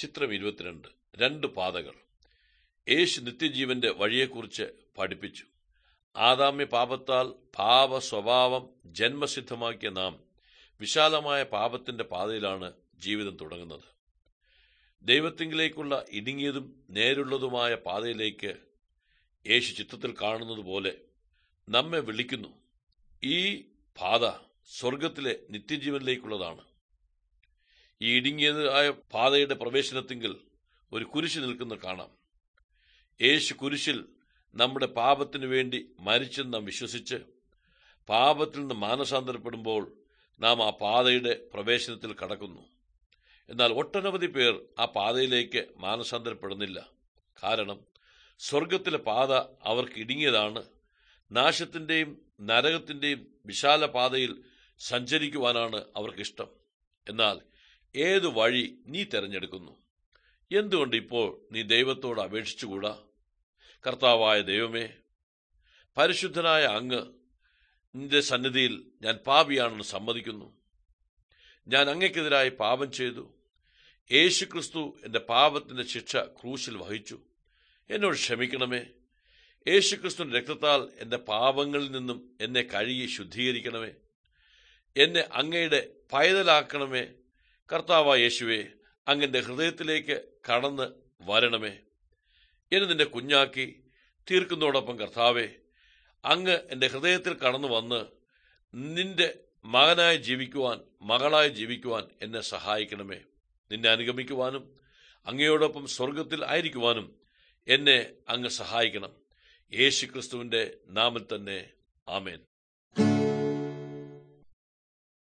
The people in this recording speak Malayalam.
ചിത്രം ഇരുപത്തിരണ്ട് രണ്ട് പാതകൾ യേശു നിത്യജീവന്റെ വഴിയെക്കുറിച്ച് പഠിപ്പിച്ചു ആദാമ്യ പാപത്താൽ പാപ സ്വഭാവം ജന്മസിദ്ധമാക്കിയ നാം വിശാലമായ പാപത്തിന്റെ പാതയിലാണ് ജീവിതം തുടങ്ങുന്നത് ദൈവത്തിങ്കിലേക്കുള്ള ഇടുങ്ങിയതും നേരുള്ളതുമായ പാതയിലേക്ക് യേശു ചിത്രത്തിൽ കാണുന്നത് പോലെ നമ്മെ വിളിക്കുന്നു ഈ പാത സ്വർഗത്തിലെ നിത്യജീവനിലേക്കുള്ളതാണ് ഈ ഇടുങ്ങിയതായ പാതയുടെ പ്രവേശനത്തിങ്കിൽ ഒരു കുരിശ് നിൽക്കുന്ന കാണാം യേശു കുരിശിൽ നമ്മുടെ പാപത്തിനു വേണ്ടി മരിച്ചെന്ന് നാം വിശ്വസിച്ച് പാപത്തിൽ നിന്ന് മാനസാന്തരപ്പെടുമ്പോൾ നാം ആ പാതയുടെ പ്രവേശനത്തിൽ കടക്കുന്നു എന്നാൽ ഒട്ടനവധി പേർ ആ പാതയിലേക്ക് മാനസാന്തരപ്പെടുന്നില്ല കാരണം സ്വർഗത്തിലെ പാത അവർക്ക് ഇടുങ്ങിയതാണ് നാശത്തിന്റെയും നരകത്തിന്റെയും വിശാല പാതയിൽ സഞ്ചരിക്കുവാനാണ് അവർക്കിഷ്ടം എന്നാൽ ഏതു വഴി നീ തെരഞ്ഞെടുക്കുന്നു എന്തുകൊണ്ട് ഇപ്പോൾ നീ ദൈവത്തോട് അപേക്ഷിച്ചുകൂടാ കർത്താവായ ദൈവമേ പരിശുദ്ധനായ അങ്ങ് നിന്റെ സന്നിധിയിൽ ഞാൻ പാപിയാണെന്ന് സമ്മതിക്കുന്നു ഞാൻ അങ്ങയ്ക്കെതിരായി പാപം ചെയ്തു യേശു ക്രിസ്തു എന്റെ പാപത്തിന്റെ ശിക്ഷ ക്രൂശിൽ വഹിച്ചു എന്നോട് ക്ഷമിക്കണമേ യേശു ക്രിസ്തുവിന്റെ രക്തത്താൽ എന്റെ പാപങ്ങളിൽ നിന്നും എന്നെ കഴുകി ശുദ്ധീകരിക്കണമേ എന്നെ അങ്ങയുടെ പൈതലാക്കണമേ കർത്താവായ യേശുവെ അങ്ങന്റെ ഹൃദയത്തിലേക്ക് കടന്ന് വരണമേ എന്നെ നിന്റെ കുഞ്ഞാക്കി തീർക്കുന്നതോടൊപ്പം കർത്താവെ അങ്ങ് എൻ്റെ ഹൃദയത്തിൽ കടന്നു വന്ന് നിന്റെ മകനായി ജീവിക്കുവാൻ മകളായി ജീവിക്കുവാൻ എന്നെ സഹായിക്കണമേ നിന്നെ അനുഗമിക്കുവാനും അങ്ങയോടൊപ്പം സ്വർഗത്തിൽ ആയിരിക്കുവാനും എന്നെ അങ്ങ് സഹായിക്കണം യേശു ക്രിസ്തുവിന്റെ നാമിൽ തന്നെ ആമേൻ